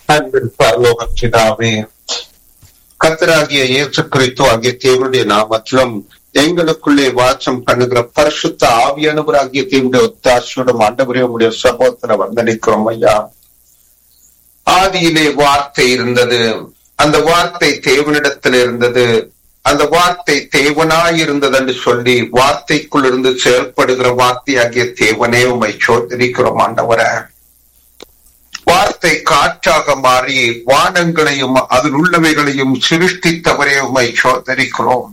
அன்பின் பரலோக பிதாவே கத்தராகிய இயேசு கிறிஸ்து ஆகிய தேவனுடைய நாமத்திலும் எங்களுக்குள்ளே வாசம் பண்ணுகிற பரிசுத்த ஆவியானவராகிய தேவனுடைய ஒத்தாசியோடும் ஆண்டவரே உடைய சகோதர வந்தளிக்கிறோம் ஐயா ஆதியிலே வார்த்தை இருந்தது அந்த வார்த்தை தேவனிடத்தில் இருந்தது அந்த வார்த்தை தேவனாய் இருந்தது என்று சொல்லி வார்த்தைக்குள் இருந்து செயல்படுகிற வார்த்தையாகிய தேவனே உமை சோதரிக்கிறோம் ஆண்டவரை வார்த்தை காற்றாக மாறி வானங்களையும் அதில் உள்ளவைகளையும் சிருஷ்டித்தவரே உமை சோதரிக்கிறோம்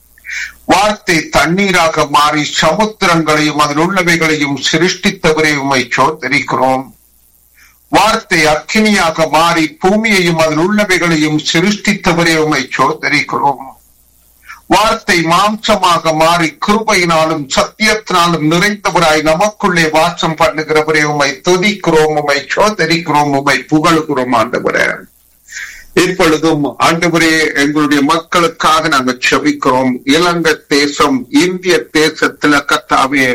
வார்த்தை தண்ணீராக மாறி சமுத்திரங்களையும் அதில் உள்ளவைகளையும் சிருஷ்டித்தவரே உமை சோதரிக்கிறோம் வார்த்தை அக்கினியாக மாறி பூமியையும் அதில் உள்ளவைகளையும் சிருஷ்டித்தவரே உமை சோதரிக்கிறோம் வார்த்தை மாம்சமாக மாறி கிருபையினாலும் சத்தியத்தினாலும் நிறைந்தவராய் நமக்குள்ளே வாசம் பண்ணுகிறவரே உமை துதிக்கிறோம் உமை சோதரிக்கிறோம் உமை புகழுகிறோம் ஆண்டவரே இப்பொழுதும் ஆண்டவரே எங்களுடைய மக்களுக்காக நாங்கள் செபிக்கிறோம் இலங்கை தேசம் இந்திய தேசத்துல கத்தாவே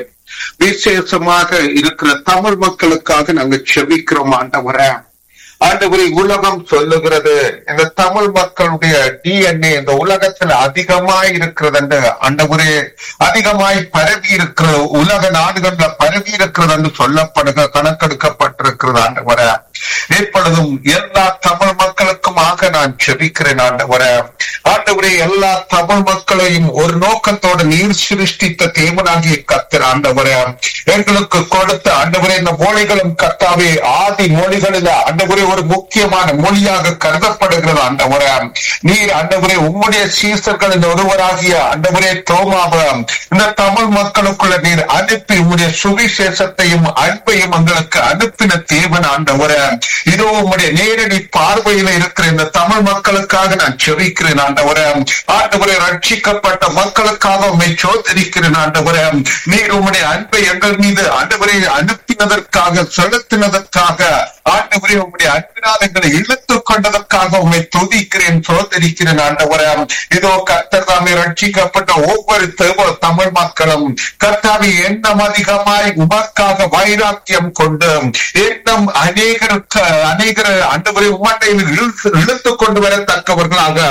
விசேஷமாக இருக்கிற தமிழ் மக்களுக்காக நாங்கள் செபிக்கிறோம் ஆண்டவரே ஆண்டவரை உலகம் சொல்லுகிறது இந்த தமிழ் மக்களுடைய டிஎன்ஏ இந்த உலகத்தில் அதிகமாய் இருக்கிறது என்று ஆண்டவரே அதிகமாய் பரவி இருக்கிற உலக நாடுகள்ல பரவி இருக்கிறது என்று சொல்லப்படுக கணக்கெடுக்கப்பட்டிருக்கிறது ஆண்டவர இப்பொழுதும் எல்லா தமிழ் மக்களுக்குமாக நான் செபிக்கிறேன் ஆண்டவர ஆண்டவரே எல்லா தமிழ் மக்களையும் ஒரு நோக்கத்தோடு நீர் சிருஷ்டித்த தேவனாகிய கத்திர ஆண்டவர எங்களுக்கு கொடுத்த ஆண்டவரே இந்த மொழிகளும் கத்தாவே ஆதி மொழிகளில் ஆண்டவரே ஒரு முக்கியமான மொழியாக கருதப்படுகிறது ஆண்டவரே நீர் ஆண்டவரே உம்முடைய சீசர்களின் ஒருவராகிய ஆண்டவரே தோமாவ இந்த தமிழ் மக்களுக்குள்ள நீர் அனுப்பி உம்முடைய சுவிசேஷத்தையும் அன்பையும் எங்களுக்கு அனுப்பின தேவன் ஆண்டவரே இதோ உம்முடைய நேரடி பார்வையில இருக்கிற இந்த தமிழ் மக்களுக்காக நான் செவிக்கிறேன் ஆண்டவரே ஆண்டவரே ரட்சிக்கப்பட்ட மக்களுக்காக உண்மை சோதரிக்கிறேன் ஆண்டவரே நீர் உம்முடைய அன்பை எங்கள் மீது ஆண்டவரை அனுப்பினதற்காக செலுத்தினதற்காக ஆண்டவரே உம்முடைய அன்பினால் எங்களை இழுத்துக் கொண்டதற்காக உண்மை துதிக்கிறேன் சோதரிக்கிறேன் ஆண்டவரே இதோ கர்த்தர் தாமே ரட்சிக்கப்பட்ட ஒவ்வொரு தேவ தமிழ் மக்களும் கர்த்தாவை எண்ணம் அதிகமாய் உமக்காக வைராக்கியம் கொண்டு எண்ணம் அநேகருக்கு அநேகர் ஆண்டவரை உமண்டையில் இழுத்துக் கொண்டு வரத்தக்கவர்களாக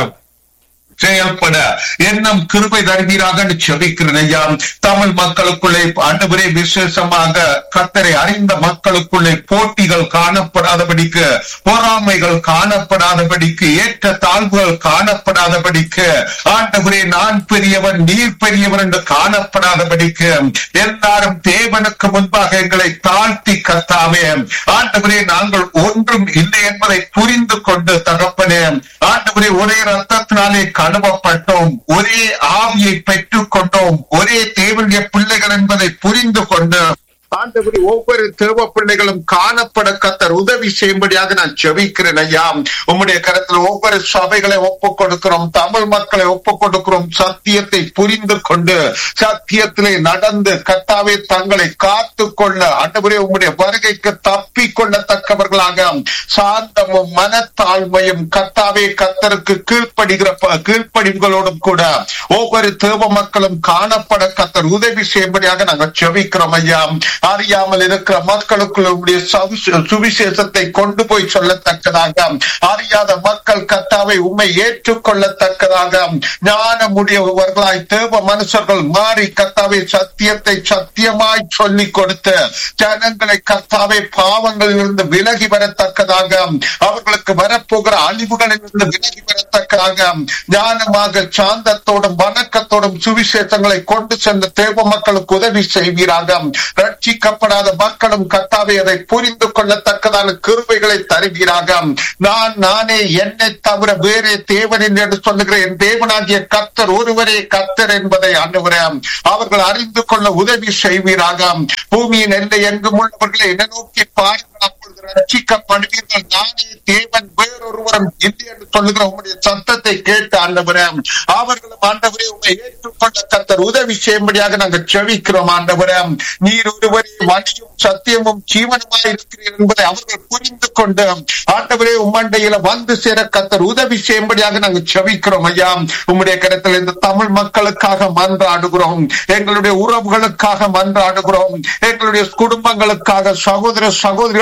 செயல்பட எண்ணம் கிருபை தருவீராக செபிக்கிறேன் ஐயா தமிழ் மக்களுக்குள்ளே ஆண்டவரே விசேஷமாக கத்தரை அறிந்த மக்களுக்குள்ளே போட்டிகள் காணப்படாதபடிக்கு பொறாமைகள் காணப்படாதபடிக்கு ஏற்ற தாழ்வுகள் காணப்படாதபடிக்கு ஆண்டவரே நான் பெரியவன் நீர் பெரியவன் என்று காணப்படாதபடிக்கு எல்லாரும் தேவனுக்கு முன்பாக எங்களை தாழ்த்தி கத்தாவே ஆண்டவரே நாங்கள் ஒன்றும் இல்லை என்பதை புரிந்து கொண்டு தகப்பனே ஆண்டவரே ஒரே ரத்தத்தினாலே கழுவப்பட்டோம் ஒரே ஆவியை பெற்றுக் கொண்டோம் ஒரே தேவனுடைய பிள்ளைகள் என்பதை புரிந்து கொண்டு ஆண்டவரே ஒவ்வொரு தேவ பிள்ளைகளும் காணப்பட கத்தர் உதவி செய்யும்படியாக நான் செவிக்கிறேன் ஐயா உம்முடைய கருத்துல ஒவ்வொரு சபைகளை ஒப்புக் கொடுக்கிறோம் தமிழ் மக்களை ஒப்புக் கொடுக்கிறோம் சத்தியத்தை புரிந்து கொண்டு சத்தியத்திலே நடந்து கத்தாவே தங்களை காத்து கொள்ள ஆண்டவரே உம்முடைய வருகைக்கு தப்பி கொள்ளத்தக்கவர்களாக சாந்தமும் மனத்தாழ்மையும் கத்தாவே கத்தருக்கு கீழ்ப்படுகிற கீழ்ப்படிவுகளோடும் கூட ஒவ்வொரு தேவ மக்களும் காணப்பட கத்தர் உதவி செய்யும்படியாக நாங்கள் செவிக்கிறோம் ஐயா அறியாமல் இருக்கிற மக்களுக்குள்ள சுவிசேஷத்தை கொண்டு போய் சொல்லத்தக்கதாக அறியாத மக்கள் கத்தாவை உண்மை ஏற்றுக்கொள்ளத்தக்கதாக ஞானமுடையவர்களாய் தேவ மனுஷர்கள் மாறி கத்தாவை சத்தியத்தை சத்தியமாய் சொல்லிக் கொடுத்து ஜனங்களை கத்தாவை பாவங்களில் இருந்து விலகி வரத்தக்கதாக அவர்களுக்கு வரப்போகிற அழிவுகளில் இருந்து விலகி வரத்தக்கதாக ஞானமாக சாந்தத்தோடும் வணக்கத்தோடும் சுவிசேஷங்களை கொண்டு சென்ற தேவ மக்களுக்கு உதவி செய்வீராக ரட்சிக்கப்படாத மக்களும் கத்தாவை அதை புரிந்து கொள்ளத்தக்கதான கிருபைகளை தருவீராக நான் நானே என்னை தவிர வேறே தேவனின் என்று சொல்லுகிற என் தேவனாகிய கத்தர் ஒருவரே கத்தர் என்பதை ஆண்டுகிறேன் அவர்கள் அறிந்து கொள்ள உதவி செய்வீராக பூமியின் எல்லை எங்கும் உள்ளவர்களை என்ன நோக்கி பாருங்கள் அப்பொழுது ரட்சிக்கப்படுவீர்கள் நானே தேவன் வேறொருவரும் இல்லை என்று சொல்லுகிற உங்களுடைய சத்தத்தை கேட்டு ஆண்டவரே அவர்களும் ஆண்டவரே உங்களை ஏற்றுக்கொள்ள கத்தர் உதவி செய்யும்படியாக நாங்கள் செவிக்கிறோம் ஆண்டவரே நீர் ஒருவரே வழியும் சத்தியமும் ஜீவனமாய் இருக்கிறீர் என்பதை அவர்கள் புரிந்து கொண்டு ஆண்டவரே உம்மண்டையில வந்து சேர கத்தர் உதவி செய்யும்படியாக நாங்கள் செவிக்கிறோம் ஐயா உம்முடைய கருத்தில் இந்த தமிழ் மக்களுக்காக மன்றாடுகிறோம் எங்களுடைய உறவுகளுக்காக மன்றாடுகிறோம் எங்களுடைய குடும்பங்களுக்காக சகோதர சகோதரிகளுக்காக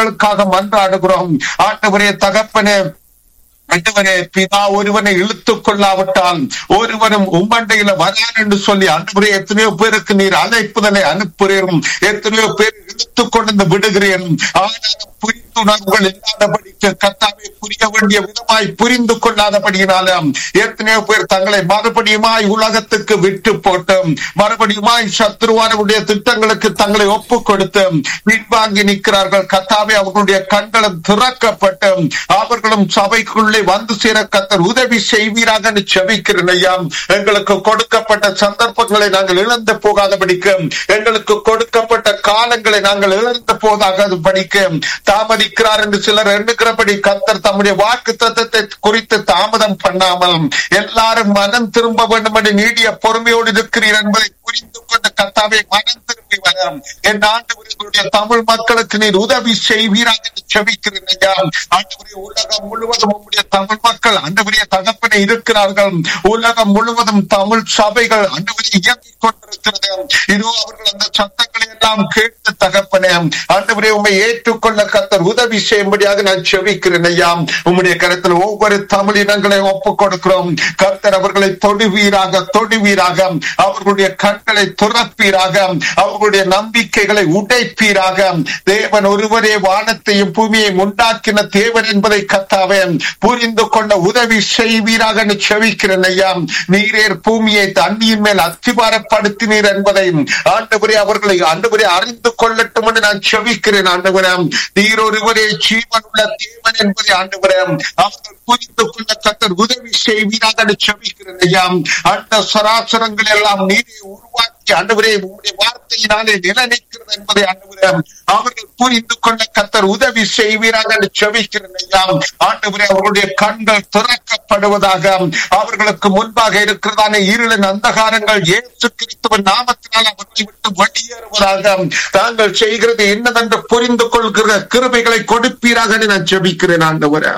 நாங்கள் மன்றாடுகிறோம் ஆண்டவரே தகப்பனே ஆண்டவரே பிதா ஒருவனை இழுத்துக் கொள்ளாவிட்டால் ஒருவனும் உம்மண்டையில வரான் என்று சொல்லி ஆண்டவரே எத்தனையோ பேருக்கு நீர் அழைப்புதலை அனுப்புகிறீரும் எத்தனையோ பேர் இழுத்துக் கொண்டு விடுகிறேன் ஆனாலும் புரிந்துணர்வுகள் இல்லாதபடிக்கு கத்தாவை புரிய வேண்டிய விதமாய் புரிந்து கொள்ளாதபடியினாலும் எத்தனையோ பேர் தங்களை மறுபடியுமாய் உலகத்துக்கு விட்டு போட்டு மறுபடியுமாய் சத்ருவானுடைய திட்டங்களுக்கு தங்களை ஒப்பு கொடுத்து பின்வாங்கி நிற்கிறார்கள் கத்தாவை அவர்களுடைய கண்களும் திறக்கப்பட்டு அவர்களும் சபைக்குள்ளே வந்து சேர கத்தர் உதவி செய்வீராக செபிக்கிறேன் ஐயா எங்களுக்கு கொடுக்கப்பட்ட சந்தர்ப்பங்களை நாங்கள் இழந்து போகாதபடிக்கு எங்களுக்கு கொடுக்கப்பட்ட காலங்களை நாங்கள் இழந்து போதாக படிக்க தாமதிக்கிறார் என்று சிலர் எண்ணுகிறபடி கத்தர் தம்முடைய வாக்கு தத்தத்தை குறித்து தாமதம் பண்ணாமல் எல்லாரும் மனம் திரும்ப வேண்டும் என்று நீடிய பொறுமையோடு இருக்கிறீர் என்பதை புரிந்து கொண்ட கத்தாவை மனம் திரும்பி வர என் ஆண்டு தமிழ் மக்களுக்கு நீர் உதவி செய்வீராக என்று செபிக்கிறேன் ஐயா ஆண்டவரே உலகம் முழுவதும் உங்களுடைய தமிழ் மக்கள் ஆண்டவரிய தகப்பனை இருக்கிறார்கள் உலகம் முழுவதும் தமிழ் சபைகள் ஆண்டவரை இயங்கிக் கொண்டிருக்கிறது இதோ அவர்கள் அந்த சத்தங்களை எல்லாம் கேட்டு தகப்பனே ஆண்டவரே உண்மை ஏற்றுக்கொள்ள கத்தர் உதவி செய்யும்படியாக நான் செவிக்கிறேன் ஐயா உம்முடைய கருத்தில் ஒவ்வொரு தமிழ் இனங்களை ஒப்புக் கொடுக்கிறோம் கர்த்தர் அவர்களை தொடுவீராக தொடுவீராக அவர்களுடைய கண்களை துறப்பீராக அவர்களுடைய நம்பிக்கைகளை உடைப்பீராக தேவன் ஒருவரே வானத்தையும் பூமியையும் உண்டாக்கின தேவன் என்பதை கத்தாவே புரிந்து கொள்ள உதவி செய்வீராக செவிக்கிறேன் ஐயா நீரேர் பூமியை தண்ணியின் மேல் அத்திவாரப்படுத்தினீர் என்பதை ஆண்டவரே அவர்களை ஆண்டவரே அறிந்து கொள்ளட்டும் என்று நான் செவிக்கிறேன் ஆண்டவரே நீர் ஒருவரே ஜீவன் உள்ள தேவன் என்பதை ஆண்டவரே அவர்கள் புரிந்து கொள்ள கத்தர் உதவி செய்வீராக செவிக்கிறேன் ஐயா அந்த சராசரங்கள் எல்லாம் நீரை உருவாக்கி ஆண்டவரே உங்களுடைய வார்த்தையினாலே நிலநிற்கிறது என்பதை ஆண்டவரே அவர்கள் புரிந்து கொள்ள கத்தர் உதவி செய்வீராக செவிக்கிறேன் ஐயா ஆண்டவரே அவர்களுடைய கண்கள் திறக்கப்படுவதாக அவர்களுக்கு முன்பாக இருக்கிறதான இருளின் அந்தகாரங்கள் இயேசு கிறிஸ்துவின் நாமத்தினால் அவர்களை விட்டு வெளியேறுவதாக தாங்கள் செய்கிறது என்னவென்று புரிந்து கொள்கிற கிருபைகளை கொடுப்பீராக நான் ஜெபிக்கிறேன் ஆண்டவரே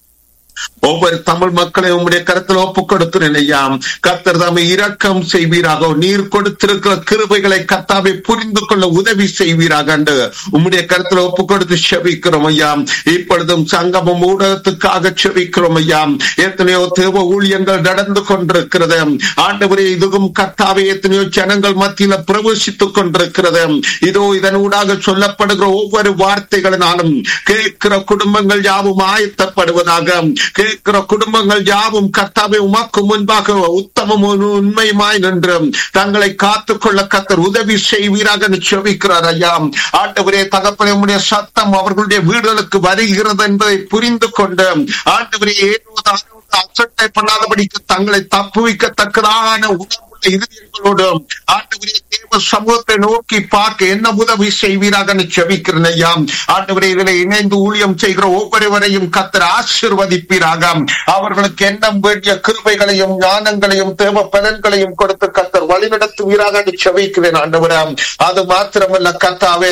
ஒவ்வொரு தமிழ் மக்களை உம்முடைய கருத்தில் ஒப்புக் கொடுக்கிறேன் ஐயா கத்தர் தாமை இரக்கம் செய்வீராக நீர் கொடுத்திருக்கிற கிருபைகளை கத்தாவை புரிந்து கொள்ள உதவி செய்வீராக என்று உம்முடைய கருத்தில் ஒப்புக் கொடுத்து செவிக்கிறோம் ஐயா இப்பொழுதும் சங்கமம் ஊடகத்துக்காக செவிக்கிறோம் ஐயா எத்தனையோ தேவ ஊழியங்கள் நடந்து கொண்டிருக்கிறது ஆண்டவரே இதுவும் கத்தாவை எத்தனையோ ஜனங்கள் மத்தியில பிரவேசித்துக் கொண்டிருக்கிறது இதோ இதனூடாக சொல்லப்படுகிற ஒவ்வொரு வார்த்தைகளினாலும் கேட்கிற குடும்பங்கள் யாவும் ஆயத்தப்படுவதாக கேட்கிற குடும்பங்கள் யாவும் கர்த்தாவை உமக்கு முன்பாக உத்தமம் உண்மையுமாய் நின்று தங்களை காத்துக் கொள்ள கத்தர் உதவி செய்வீராக செவிக்கிறார் ஐயா ஆண்டவரே தகப்பனே உடைய சத்தம் அவர்களுடைய வீடுகளுக்கு வருகிறது என்பதை புரிந்து கொண்டு ஆண்டவரே ஏறுவதாக அசட்டை பண்ணாதபடிக்கு தங்களை தப்புவிக்கத்தக்கதான உணர்வுள்ள இருதயங்களோடு ஆண்டவரே தேவ சமூகத்தை நோக்கி பார்க்க என்ன உதவி செய்வீராக செவிக்கிறேன் ஐயா ஆண்டவரே இதில் இணைந்து ஊழியம் செய்கிற ஒவ்வொருவரையும் கத்தர் ஆசிர்வதிப்பீராக அவர்களுக்கு எண்ணம் வேண்டிய கிருபைகளையும் ஞானங்களையும் தேவ பலன்களையும் கொடுத்து கத்தர் வழிநடத்துவீராக செவிக்கிறேன் ஆண்டவரே அது மாத்திரமல்ல கத்தாவே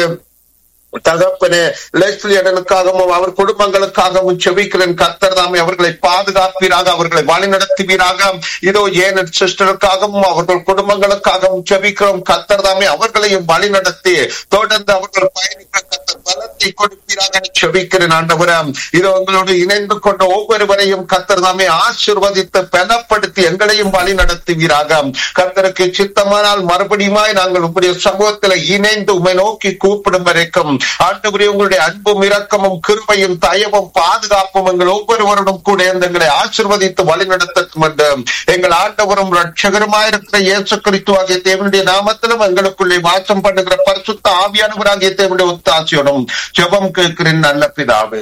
தகப்பனே லெஸ்லியடனுக்காகவும் அவர் குடும்பங்களுக்காகவும் செவிக்கிறேன் கர்த்தர் தாமே அவர்களை பாதுகாப்பீராக அவர்களை வழிநடத்துவீராக இதோ ஏன் சிஸ்டருக்காகவும் அவர்கள் குடும்பங்களுக்காகவும் செவிக்கிறோம் கர்த்தர் தாமே அவர்களையும் வழிநடத்தி தொடர்ந்து அவர்கள் பயணிக்க கர்த்தர் பலத்தை கொடுப்பீராக செவிக்கிறேன் ஆண்டவரம் இதோ உங்களோடு இணைந்து கொண்ட ஒவ்வொருவரையும் கர்த்தர் தாமே ஆசிர்வதித்து பலப்படுத்தி எங்களையும் வழி நடத்துவீராக கர்த்தருக்கு சித்தமானால் மறுபடியுமாய் நாங்கள் உங்களுடைய சமூகத்தில் இணைந்து உமை நோக்கி கூப்பிடும் வரைக்கும் ஆண்டவரே உங்களுடைய அன்பும் இரக்கமும் கிருபையும் தயவும் பாதுகாப்பும் எங்கள் ஒவ்வொருவருடன் கூட எங்களை ஆசிர்வதித்து வழிநடத்தட்டும் என்று எங்கள் ஆண்டவரும் ரட்சகருமாயிருக்கிற இயேசு கிறிஸ்து ஆகிய தேவனுடைய நாமத்திலும் எங்களுக்குள்ளே வாசம் பண்ணுகிற பரிசுத்த ஆவியானவராகிய தேவனுடைய ஒத்தாசியோடும் ஜெபம் கேட்கிறேன் நல்ல பிதாவே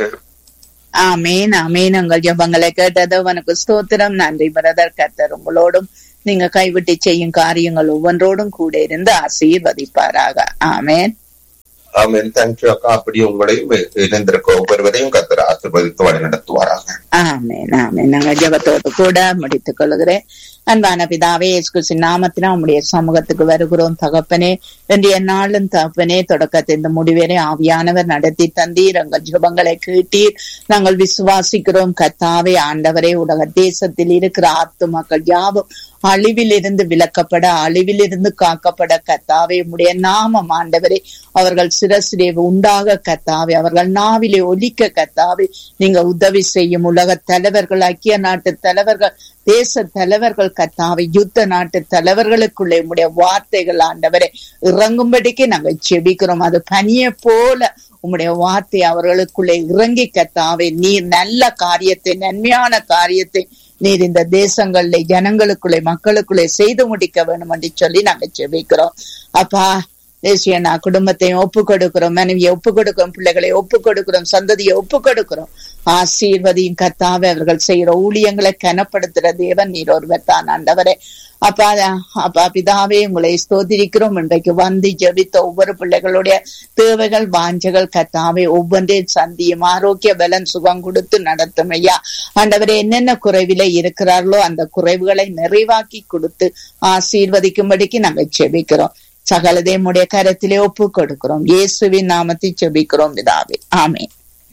ஆமேன் ஆமேன் உங்கள் ஜபங்களை கேட்டது உனக்கு ஸ்தோத்திரம் நன்றி பிரதர் கர்த்தர் உங்களோடும் நீங்க கைவிட்டு செய்யும் காரியங்கள் ஒவ்வொன்றோடும் கூட இருந்து ஆசீர்வதிப்பாராக ஆமேன் ஆமென் தேங்க்யூ அக்கா அப்படி உங்களையும் இணைந்திருக்க ஒவ்வொருவரையும் கத்தர் ஆசிர்வதித்து வழி நடத்துவாராக ஆமேன் ஆமேன் நாங்க ஜபத்தோடு கூட முடித்துக் கொள்கிறேன் அன்பான பிதாவே இயேசு நாமத்தினா உம்முடைய சமூகத்துக்கு வருகிறோம் தகப்பனே இன்றைய நாளும் தகப்பனே தொடக்கத்தை இந்த முடிவரை ஆவியானவர் நடத்தி தந்தீர் எங்கள் ஜபங்களை கேட்டீர் நாங்கள் விசுவாசிக்கிறோம் கத்தாவே ஆண்டவரே உலக தேசத்தில் இருக்கிற ஆத்து மக்கள் யாவும் அழிவிலிருந்து விலக்கப்பட அழிவிலிருந்து காக்கப்பட கத்தாவே உடைய நாமம் ஆண்டவரே அவர்கள் சிரசிலே உண்டாக கத்தாவே அவர்கள் நாவிலே ஒலிக்க கத்தாவே நீங்க உதவி செய்யும் உலக தலைவர்கள் ஐக்கிய நாட்டு தலைவர்கள் தேச தலைவர்கள் கத்தாவை யுத்த நாட்டு தலைவர்களுக்குள்ளே உடைய வார்த்தைகள் ஆண்டவரை இறங்கும்படிக்கு நாங்கள் செபிக்கிறோம் அது பனிய போல உம்முடைய வார்த்தை அவர்களுக்குள்ளே இறங்கி கத்தாவே நீர் நல்ல காரியத்தை நன்மையான காரியத்தை நீர் இந்த தேசங்களிலே ஜனங்களுக்குள்ளே மக்களுக்குள்ளே செய்து முடிக்க வேண்டும் என்று சொல்லி நாங்க செபிக்கிறோம் அப்பா தேசிய நான் குடும்பத்தையும் ஒப்பு கொடுக்கிறோம் மனைவியை ஒப்பு கொடுக்கிறோம் பிள்ளைகளை ஒப்பு கொடுக்கிறோம் சந்ததியை ஒப்பு கொடுக்கிறோம் ஆசீர்வதியும் கத்தாவே அவர்கள் செய்யற ஊழியங்களை கனப்படுத்துற தேவன் நீர் ஒருவர் தான் ஆண்டவரே அப்பா அப்பா பிதாவே உங்களை ஸ்தோதிரிக்கிறோம் இன்றைக்கு வந்து ஜெபித்த ஒவ்வொரு பிள்ளைகளுடைய தேவைகள் வாஞ்சைகள் கத்தாவே ஒவ்வொன்றையும் சந்தியும் ஆரோக்கிய பலன் சுகம் கொடுத்து நடத்தும் ஐயா ஆண்டவரே என்னென்ன குறைவில இருக்கிறார்களோ அந்த குறைவுகளை நிறைவாக்கி கொடுத்து ஆசீர்வதிக்கும்படிக்கு நாங்கள் செபிக்கிறோம் சகலதையும் உடைய கரத்திலே ஒப்பு கொடுக்கிறோம் இயேசுவின் நாமத்தை செபிக்கிறோம் பிதாவே ஆமே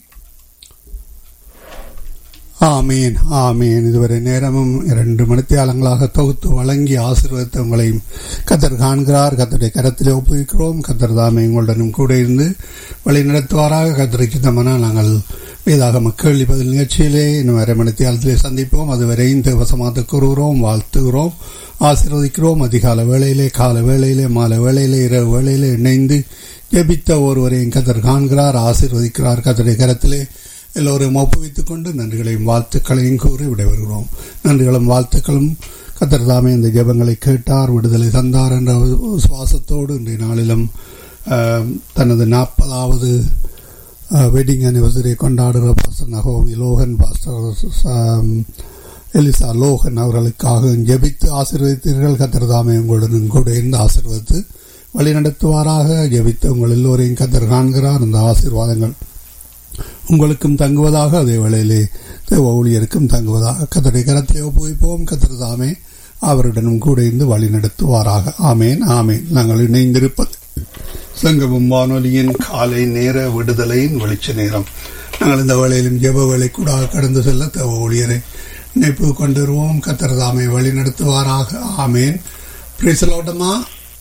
ஆமீன் ஆமீன் இதுவரை நேரமும் இரண்டு மணித்தியாலங்களாக தொகுத்து வழங்கி ஆசீர்வதித்த உங்களையும் கத்தர் காண்கிறார் கத்தருடைய கரத்திலே ஒப்புவிக்கிறோம் கத்தர் தாமே உங்களுடனும் கூட இருந்து வழி நடத்துவாராக கத்தருக்கு சித்தமான நாங்கள் வேதாக கேள்வி பதில் நிகழ்ச்சியிலே இன்னும் அரை மணித்தியாலத்திலே சந்திப்போம் அதுவரை இந்த வசமாக கூறுகிறோம் வாழ்த்துகிறோம் ஆசீர்வதிக்கிறோம் அதிகால வேளையிலே கால வேளையிலே மாலை வேளையிலே இரவு வேளையிலே இணைந்து ஜெபித்த ஒருவரையும் கத்தர் காண்கிறார் ஆசீர்வதிக்கிறார் கத்தருடைய கரத்திலே எல்லோரையும் ஒப்புவித்துக் கொண்டு நன்றிகளையும் வாழ்த்துக்களையும் கூறி விடைபெறுகிறோம் நன்றிகளும் வாழ்த்துக்களும் கத்தர் தாமே இந்த ஜெபங்களை கேட்டார் விடுதலை தந்தார் என்ற சுவாசத்தோடு இன்றைய நாளிலும் தனது நாற்பதாவது வெட்டிங் அனிவர்சரியை கொண்டாடுகிற பாஸ்டர் நகோமி லோகன் பாஸ்டர் எலிசா லோகன் அவர்களுக்காக ஜெபித்து ஆசீர்வதித்தீர்கள் கத்தர் தாமே உங்களுடன் கூட இருந்து ஆசீர்வதித்து வழி நடத்துவாராக ஜெபித்து உங்கள் எல்லோரையும் கத்தர் காண்கிறார் அந்த ஆசீர்வாதங்கள் உங்களுக்கும் தங்குவதாக அதே வேளையிலே தேவ ஊழியருக்கும் தங்குவதாக கத்தரை கரத்திலே ஒப்புவிப்போம் கத்தர் தாமே அவருடனும் கூட இருந்து வழி நடத்துவாராக ஆமேன் ஆமேன் நாங்கள் இணைந்திருப்பது சங்கமும் வானொலியின் காலை நேர விடுதலையின் வெளிச்ச நேரம் நாங்கள் இந்த வேளையிலும் ஜெப வேலை கூட கடந்து செல்ல தேவ ஊழியரை இணைப்பு கொண்டு வருவோம் கத்தர் தாமே வழி நடத்துவாராக ஆமேன் பிரிசலோட்டமா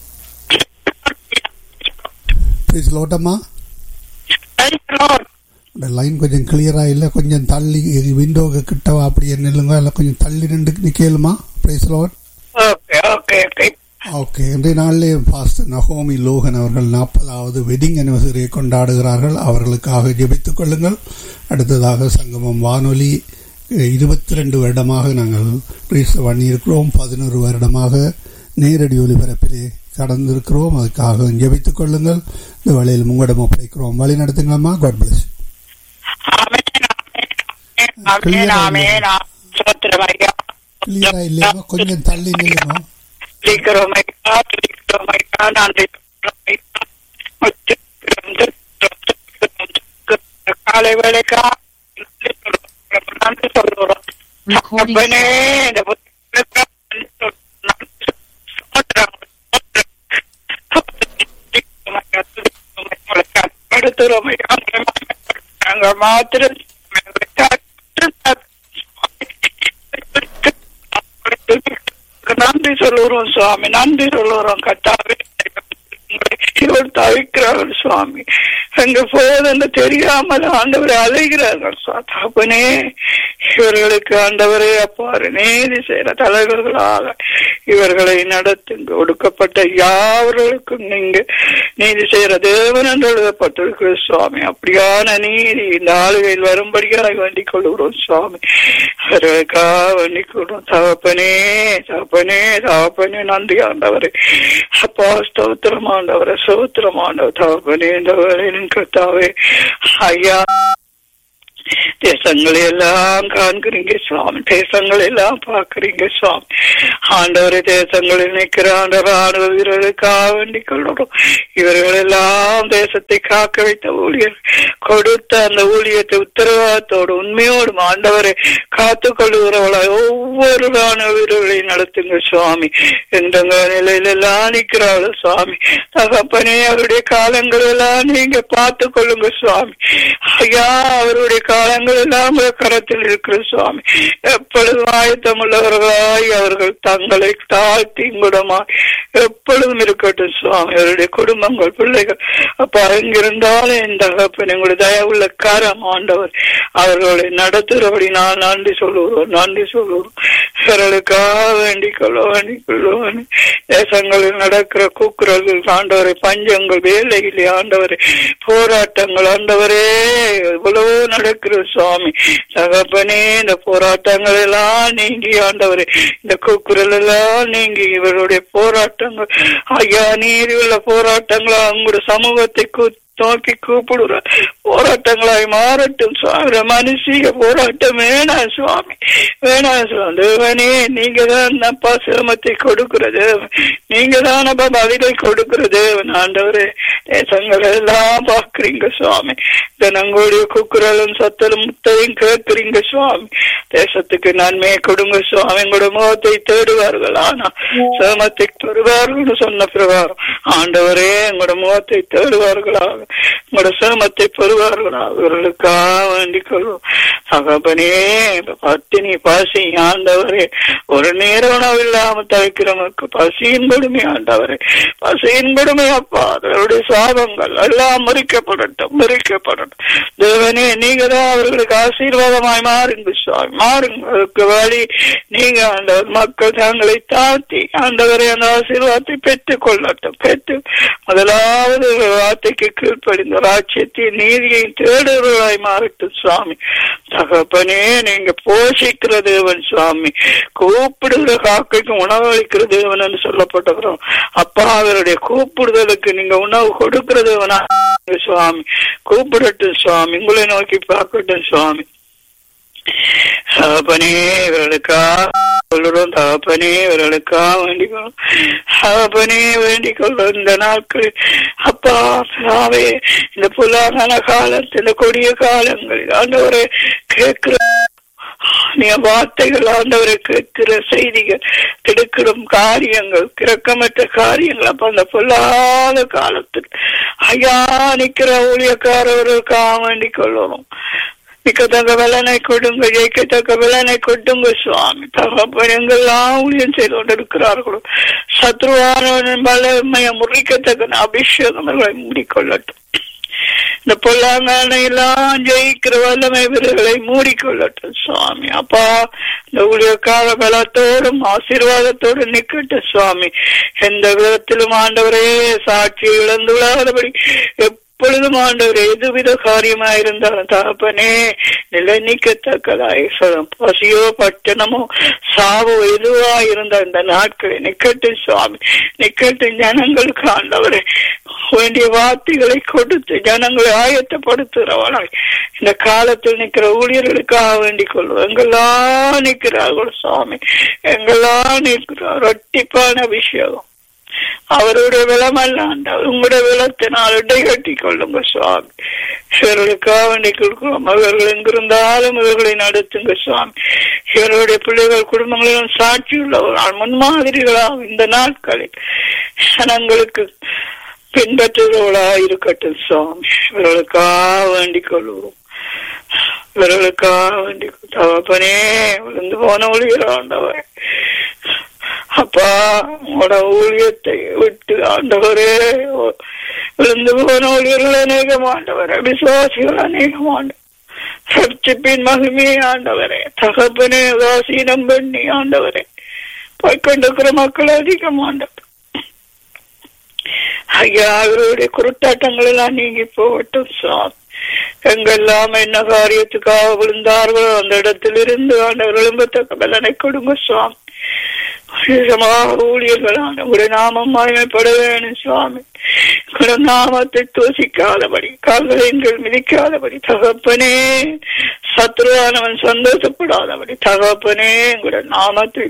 பிரிசலோட்டமா லைன் கொஞ்சம் கிளியரா இல்ல கொஞ்சம் தள்ளி விண்டோக்கு கிட்டவா அப்படி நில்லுங்க இல்ல கொஞ்சம் தள்ளி நின்று நிக்கலுமா பிரைஸ் லோட் ஓகே இன்றைய நாளிலே பாஸ்டர் நகோமி லோகன் அவர்கள் நாற்பதாவது வெட்டிங் அனிவர்சரியை கொண்டாடுகிறார்கள் அவர்களுக்காக ஜெபித்துக் கொள்ளுங்கள் அடுத்ததாக சங்கமம் வானொலி இருபத்தி ரெண்டு வருடமாக நாங்கள் ரீசர் பண்ணியிருக்கிறோம் பதினோரு வருடமாக நேரடி ஒலிபரப்பிலே கடந்திருக்கிறோம் அதுக்காக ஜெபித்துக் கொள்ளுங்கள் இந்த வழியில் உங்களிடம் ஒப்படைக்கிறோம் வழி நடத்துங்களம்மா காட் பிளஸ் கிளியரா இல்லையா கொஞ்சம் தள்ளி நில்லுங்க காலை வேலைக்கா நன்றி சொல்லுறோம் அப்பனே இந்த நாங்கள் மாத்திரம் நன்றி சொல்லுறோம் சுவாமி நன்றி சொல்லுறோம் கட்டாவே இவர் தவிக்கிறார்கள் சுவாமி அங்க போவதென்று தெரியாமல் ஆண்டவரை அலைகிறார்கள் தகப்பனே இவர்களுக்கு ஆண்டவரே அப்பாறு நீதி செய்யற தலைவர்களாக இவர்களை நடத்துங்க ஒடுக்கப்பட்ட யாவர்களுக்கும் நீங்க நீதி செய்யற தேவன் என்று எழுதப்பட்டிருக்கிற சுவாமி அப்படியான நீதி இந்த ஆளுகையில் வரும்படியாக வேண்டிக் கொள்கிறோம் சுவாமி அவர்களுக்காக வேண்டிக் கொள்றோம் தகப்பனே தகப்பனே தகப்பனே நன்றி ஆண்டவரே அப்பா ஸ்தோத்திரம் ஆண்டவரை சோத்திரம் ஆண்டவர் தகப்பனே இந்த வேலையின் கர்த்தாவே ஐயா தேசங்களை எல்லாம் காண்கிறீங்க சுவாமி தேசங்களை எல்லாம் பார்க்கறீங்க சுவாமி ஆண்டவரை தேசங்களில் நிற்கிற ஆண்ட ராணுவ வீரர்களுக்காக வேண்டிக் கொள்கிறோம் இவர்கள் எல்லாம் தேசத்தை காக்க வைத்த ஊழியர் கொடுத்த அந்த ஊழியத்தை உத்தரவாதத்தோடு உண்மையோடும் ஆண்டவரை காத்து கொள்ளுகிறவளாய் ஒவ்வொரு ராணுவ வீரர்களையும் நடத்துங்க சுவாமி எந்த நிலையில எல்லாம் நிற்கிறாள் சுவாமி தகப்பனே அவருடைய காலங்கள் எல்லாம் நீங்க பார்த்து கொள்ளுங்க சுவாமி ஐயா அவருடைய காலங்கள் எல்லாம் உங்க கரத்தில் இருக்கிற சுவாமி எப்பொழுதும் ஆயத்தமுள்ளவர்களாய் அவர்கள் தங்களை தாழ்த்தி குடமாய் எப்பொழுதும் இருக்கட்டும் சுவாமி அவருடைய குடும்பங்கள் பிள்ளைகள் அப்ப அங்கிருந்தாலும் என் தகப்பன் எங்களுடைய தயவுள்ள காரம் ஆண்டவர் அவர்களை நடத்துகிறபடி நான் நன்றி சொல்லுவோம் நன்றி சொல்லுவோம் இவர்களுக்காக வேண்டிக் கொள்ள வேண்டிக் கொள்ளுவோம் தேசங்களில் நடக்கிற கூக்குரல்கள் ஆண்டவரை பஞ்சங்கள் வேலையிலே ஆண்டவரை போராட்டங்கள் ஆண்டவரே எவ்வளவோ நடக்கிற சுவாமி தகப்பனே இந்த போராட்டங்கள் எல்லாம் நீங்கி ஆண்டவரே இந்த கூக்குரல் எல்லாம் நீங்கி இவருடைய போராட்டங்கள் ஐயா நீதி உள்ள போராட்டங்களா உங்களுடைய சமூகத்தை கூ நோக்கி கூப்பிடுற போராட்டங்களாய் மாறட்டும் சுவாமி மனுஷிக போராட்டம் வேணாம் சுவாமி வேணாம் சுவாமி தேவனே நீங்க தான் அப்பா சிரமத்தை கொடுக்கிற தேவன் நீங்க தான் அப்பா பதிலை கொடுக்கிற தேவன் ஆண்டவரே தேசங்கள் எல்லாம் பாக்குறீங்க சுவாமி தினங்களுடைய குக்குரலும் சத்தலும் முத்தையும் கேட்கிறீங்க சுவாமி தேசத்துக்கு நன்மையை கொடுங்க சுவாமி உங்களோட முகத்தை தேடுவார்கள் ஆனா சிரமத்தை பெறுவார்கள் சொன்ன பிரகாரம் ஆண்டவரே உங்களோட முகத்தை தேடுவார்களாக உங்களோட சிரமத்தை பெறுவார்களா அவர்களுக்காக வேண்டிக் கொள்வோம் தகப்பனே பத்தினி பசி ஆண்டவரே ஒரு நேர உணவு இல்லாம தவிக்கிறவனுக்கு பசியின் கொடுமை ஆண்டவரே பசியின் கொடுமை அப்பா அவருடைய சாபங்கள் எல்லாம் முறிக்கப்படட்டும் முறிக்கப்படட்டும் தேவனே நீங்க தான் அவர்களுக்கு ஆசீர்வாதமாய் மாறுங்க சுவாமி மாறுங்க அதுக்கு வழி நீங்க ஆண்டவர் மக்கள் தங்களை தாழ்த்தி ஆண்டவரை அந்த ஆசீர்வாதத்தை பெற்றுக் கொள்ளட்டும் பெற்று முதலாவது வார்த்தைக்கு கீழ்ப்படிந்த ராட்சியத்தையும் நீதியையும் தேடுவர்களாய் மாறட்டும் சுவாமி தகப்பனே நீங்க போஷிக்கிற தேவன் சுவாமி கூப்பிடுகிற காக்கைக்கு உணவு அளிக்கிற தேவன் என்று சொல்லப்பட்டிருக்கிறோம் அப்பா அவருடைய கூப்பிடுதலுக்கு நீங்க உணவு கொடுக்கிற தேவனா சுவாமி கூப்பிடட்டும் சுவாமி உங்களை நோக்கி பார்க்கட்டும் சுவாமி தகப்பனே இவர்களுக்கா சொல்லுறோம் தகப்பனே இவர்களுக்கா வேண்டிக் கொள்ளும் தகப்பனே வேண்டிக் கொள்ளும் இந்த நாட்கள் அப்பா பிதாவே இந்த புலாதான காலத்தில் இந்த கொடிய காலங்களில் ஆண்டவரை கேட்கிற நீ வார்த்தைகள் ஆண்டவரை கேட்கிற செய்திகள் திடுக்கிடும் காரியங்கள் கிரக்கமற்ற காரியங்கள் அப்ப அந்த பொல்லாத காலத்தில் ஐயா நிக்கிற ஊழியக்காரர்களுக்காக வேண்டிக் கொள்ளணும் மிக்கத்தக்க பலனை கொடுங்க ஜெயிக்கத்தக்க பலனை கொடுங்க சுவாமி தகப்பன் எங்கெல்லாம் ஊழியம் செய்து கொண்டிருக்கிறார்களோ சத்ருவான பலமையை முறிக்கத்தக்க அபிஷேகம் அவர்களை மூடிக்கொள்ளட்டும் இந்த பொல்லாங்கான எல்லாம் ஜெயிக்கிற வல்லமை வீரர்களை மூடிக்கொள்ளட்டும் சுவாமி அப்பா இந்த ஊழியக்கார பலத்தோடும் ஆசீர்வாதத்தோடு நிக்கட்டும் சுவாமி எந்த விதத்திலும் ஆண்டவரே சாட்சி இழந்து விடாதபடி எப்பொழுதும் ஆண்டவர் எதுவித காரியமாயிருந்தாலும் தகப்பனே நிலை நிற்கத்தக்கதாய் பசியோ பட்டணமோ சாவோ எதுவா இருந்த இந்த நாட்களை நிக்கட்டும் சுவாமி நிக்கட்டும் ஜனங்களுக்கு ஆண்டவரே வேண்டிய வார்த்தைகளை கொடுத்து ஜனங்களை ஆயத்தப்படுத்துகிறவனாய் இந்த காலத்தில் நிற்கிற ஊழியர்களுக்காக வேண்டிக் கொள்வோம் எங்கெல்லாம் நிற்கிறார்கள் சுவாமி எங்கெல்லாம் நிற்கிறார் ரொட்டிப்பான அபிஷேகம் அவருடைய விளமல்ல உங்களுடைய விளத்தினால் இடை கட்டி கொள்ளுங்க சுவாமி இவர்களுக்காக வேண்டி கொடுக்கிறோம் அவர்கள் எங்கிருந்தாலும் இவர்களை நடத்துங்க சுவாமி இவருடைய பிள்ளைகள் குடும்பங்களிலும் சாட்சி உள்ளவர்கள் முன்மாதிரிகளாக இந்த நாட்களில் ஜனங்களுக்கு பின்பற்றுகிறவர்களா இருக்கட்டும் சுவாமி இவர்களுக்காக வேண்டிக் கொள்வோம் இவர்களுக்காக வேண்டி தகப்பனே விழுந்து போன ஒளிகிறாண்டவர் அப்பா உங்களோட ஊழியத்தை விட்டு ஆண்டவரே விழுந்து போன ஊழியர்கள் அநேகமாண்டவர் விசுவாசிகள் அநேகமாண்டவர் சர்ச்சிப்பின் மகிமையை ஆண்டவரே தகப்பனே உதாசீனம் பண்ணி ஆண்டவரே போய்கொண்டிருக்கிற மக்கள் அதிகமாண்டவர் ஐயா அவருடைய குருட்டாட்டங்கள் எல்லாம் நீங்கி போகட்டும் சாமி எங்கெல்லாம் என்ன காரியத்துக்காக விழுந்தார்களோ அந்த இடத்திலிருந்து ஆண்டவர் எழும்பத்தக்க பலனை கொடுங்க சுவாமி ஊழியர்களான உடைய நாமம் மகிமைப்பட வேணும் சுவாமி உங்களோட நாமத்தை தூசிக்காதபடி கால்களின்கள் மிதிக்காதபடி தகப்பனே சத்ருவானவன் சந்தோஷப்படாதபடி தகப்பனே உங்களோட நாமத்தை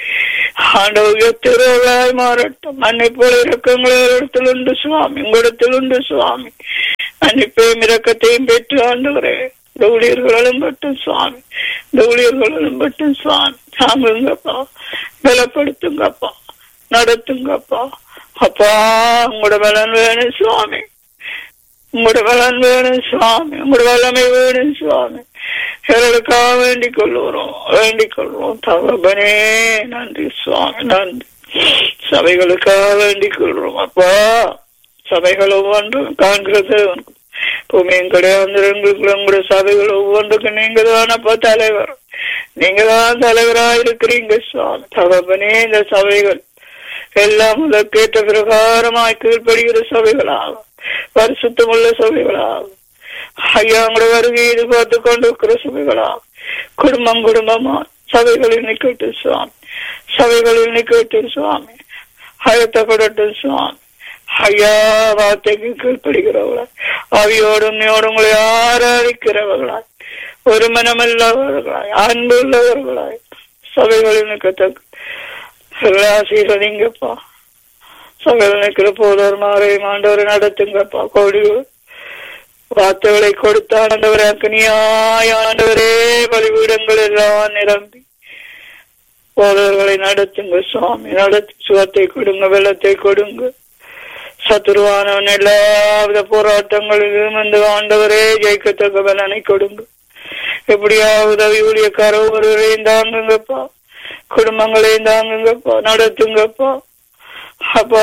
ஆண்டவர் திருவிழாய் மாறட்டும் மண்ணை போல இறக்கங்கள் இடத்தில் உண்டு சுவாமி உங்களிடத்தில் உண்டு சுவாமி மன்னிப்பையும் இரக்கத்தையும் பெற்று ஆண்டவரே இந்த ஊழியர்களும் பட்டும் சுவாமி இந்த ஊழியர்களும் பட்டும் சுவாமி தாங்குங்கப்பா பலப்படுத்துங்கப்பா நடத்துங்கப்பா அப்பா உங்களோட பலன் வேணும் சுவாமி உங்களோட பலன் வேணும் சுவாமி உங்களோட வல்லமை வேணும் சுவாமி எங்களுக்காக வேண்டிக் கொள்ளுறோம் வேண்டிக் கொள்வோம் தகப்பனே நன்றி சுவாமி நன்றி சபைகளுக்காக வேண்டிக் கொள்றோம் அப்பா சபைகள் ஒவ்வொன்றும் காண்கிறது பூமியும் கிடையாது உங்களுடைய சபைகள் ஒவ்வொன்றுக்கு நீங்க தானப்பா தலைவர் நீங்க தான் தலைவரா இருக்கிறீங்க சுவாமி தகப்பனே இந்த சபைகள் எல்லாம் கேட்ட பிரகாரமாய் கீழ்படுகிற சபைகளாகும் பரிசுத்தமுள்ள சபைகளாகும் ஐயா உங்களோட வருகை எதிர்பார்த்து கொண்டு இருக்கிற சபைகளாகும் குடும்பம் குடும்பமா சபைகளில் நிக்கட்டும் சுவாமி சபைகளில் நிக்கட்டும் சுவாமி அழுத்தப்படட்டும் சுவாமி ஐயா வார்த்தைக்கு கீழ்ப்படுகிறவர்களாய் அவையோடும் உண்மையோடு உங்களை ஆராதிக்கிறவர்களாய் ஒரு மனமல்லவர்களாய் அன்பு உள்ளவர்களாய் சபைகளில் நிற்கத்தக்க ஆசீர்வதிங்கப்பா சபையில் நிற்கிற போதர் மாறை மாண்டவரை நடத்துங்கப்பா கோடி வார்த்தைகளை கொடுத்த ஆண்டவரே அக்னியாய் ஆண்டவரே பலிபீடங்கள் எல்லாம் நிரம்பி போதர்களை நடத்துங்க சுவாமி நடத்தி சுகத்தை கொடுங்க வெள்ளத்தை கொடுங்க சத்துருவானவன் எல்லாவித போராட்டங்களிலும் இந்த ஆண்டவரே ஜெயிக்கத்தக்க பலனை கொடுங்க எப்படியா உதவி ஊழியக்கார ஒருவரையும் தாங்குங்கப்பா குடும்பங்களையும் தாங்குங்கப்பா நடத்துங்கப்பா அப்பா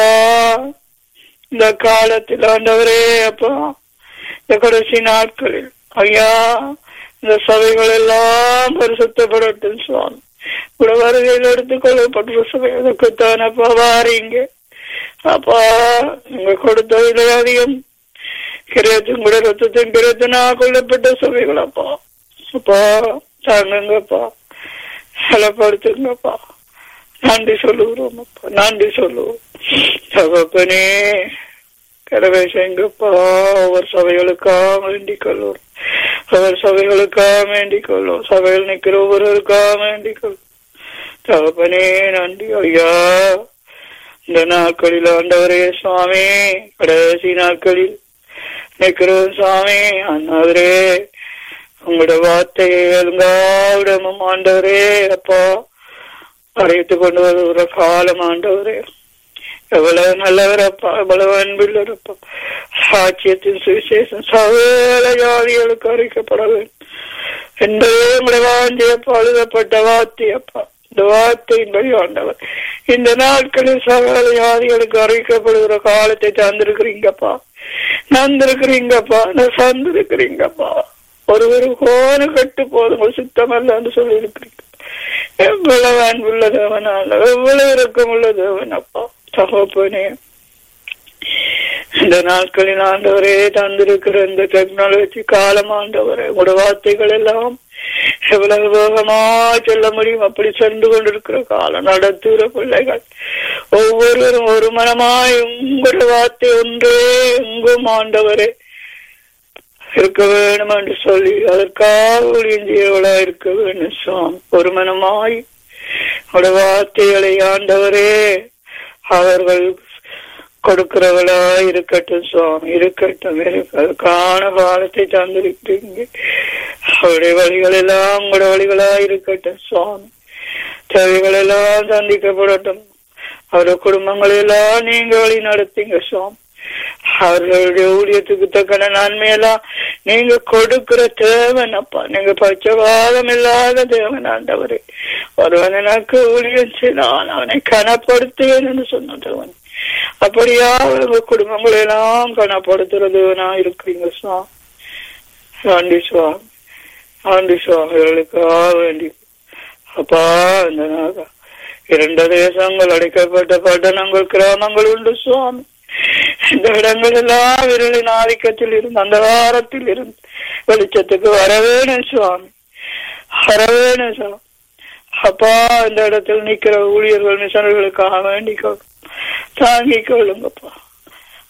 இந்த காலத்தில் ஆண்டவரே அப்பா இந்த கடைசி நாட்களில் ஐயா இந்த சபைகள் எல்லாம் பரிசுத்தப்படட்டும் சுவாமி கூட வருகையில் எடுத்துக் கொள்ளப்பட்ட சபை அதுக்குத்தானப்பா வாரீங்க அப்பா நீங்க கொடுத்த அதிகம் கிரயத்தின் கூட ரத்தத்தின் கிரயத்தினா கொல்லப்பட்ட சபைகள் அப்பா அப்பா தாங்குங்கப்பா பலப்படுத்துங்கப்பா நன்றி சொல்லுகிறோம் அப்பா நன்றி சொல்லுவோம் தகப்பனே கடவை செங்கப்பா ஒவ்வொரு சபைகளுக்காக வேண்டிக் கொள்வோம் ஒவ்வொரு சபைகளுக்காக வேண்டிக் கொள்வோம் சபையில் நிற்கிற ஒவ்வொருவருக்காக வேண்டிக் கொள்வோம் தகப்பனே நன்றி ஐயா இந்த நாட்களில் ஆண்டவரே சுவாமி கடைசி நாட்களில் நிற்கிறோம் சுவாமி அண்ணாவரே உங்களோட வார்த்தையை எழுங்காவிடமும் ஆண்டவரே அப்பா அழைத்து கொண்டு வருகிற காலம் ஆண்டவரே எவ்வளவு நல்லவர் அப்பா எவ்வளவு அன்புள்ளவரப்பா சாட்சியத்தின் சுவிசேஷம் சகல ஜாதிகளுக்கு அறிக்கப்பட வேண்டும் என்பதே உங்களை வாஞ்சியப்பா எழுதப்பட்ட வார்த்தை அப்பா இந்த வார்த்தையின்படி ஆண்டவர் இந்த நாட்களில் சகல ஜாதிகளுக்கு அறிவிக்கப்படுகிற காலத்தை தந்திருக்கிறீங்கப்பா நந்திருக்கிறீங்கப்பா சந்திருக்கிறீங்கப்பா ஒருவர் கோன கட்டு போதும் சுத்தமல்லன்னு சொல்லி இருக்கிறீங்க எவ்வளவு அன்புள்ள தேவன் ஆண்டவர் எவ்வளவு இறக்கம் உள்ள தேவன் அப்பா தகப்பனே இந்த நாட்களில் ஆண்டவரே தந்திருக்கிற இந்த டெக்னாலஜி காலம் ஆண்டவரே உங்களோட வார்த்தைகள் எல்லாம் எவ்வளவு வேகமா சொல்ல முடியும் அப்படி சென்று கொண்டிருக்கிற காலம் நடத்துகிற பிள்ளைகள் ஒவ்வொருவரும் ஒரு மனமாய் உங்களோட வார்த்தை ஒன்றே எங்கும் ஆண்டவரே இருக்க வேணும் என்று சொல்லி அதற்காக ஊழியஞ்சியவளா இருக்க வேண்டும் சுவாமி ஒரு மனமாய் அவருடைய வார்த்தைகளை ஆண்டவரே அவர்கள் கொடுக்கிறவளா இருக்கட்டும் சுவாமி இருக்கட்டும் அதுக்கான பாலத்தை தந்திருக்கிறீங்க அவருடைய வழிகள் எல்லாம் உங்களோட வழிகளா இருக்கட்டும் சுவாமி தேவைகள் எல்லாம் சந்திக்கப்படட்டும் அவருடைய குடும்பங்கள் எல்லாம் நீங்க வழி நடத்தீங்க சுவாமி அவர்களுடைய ஊழியத்துக்கு தக்கன நன்மையெல்லாம் நீங்க கொடுக்கிற தேவன் அப்பா நீங்க பச்சவாதம் இல்லாத தேவன் ஆண்டவரே ஒருவன் எனக்கு ஊழியம் செய்தான் அவனை கனப்படுத்துவேன் என்று சொன்ன தேவன் அப்படியா உங்க குடும்பங்களை எல்லாம் கனப்படுத்துற தேவனா இருக்கிறீங்க சுவாமி ஆண்டி சுவாமி ஆண்டி சுவாமிகளுக்காக வேண்டி அப்பா இந்த நாக இரண்டு தேசங்கள் அடைக்கப்பட்ட பட்டணங்கள் கிராமங்கள் உண்டு சுவாமி இந்த இடங்கள் எல்லாம் விரலின் ஆதிக்கத்தில் இருந்து அந்த வாரத்தில் இருந்து வெளிச்சத்துக்கு வரவேணும் சுவாமி வரவேணும் சுவாமி அப்பா இந்த இடத்தில் நிக்கிற ஊழியர்கள் மிஷனர்களுக்காக வேண்டிக் கொள்ளும் தாங்கிக் கொள்ளுங்கப்பா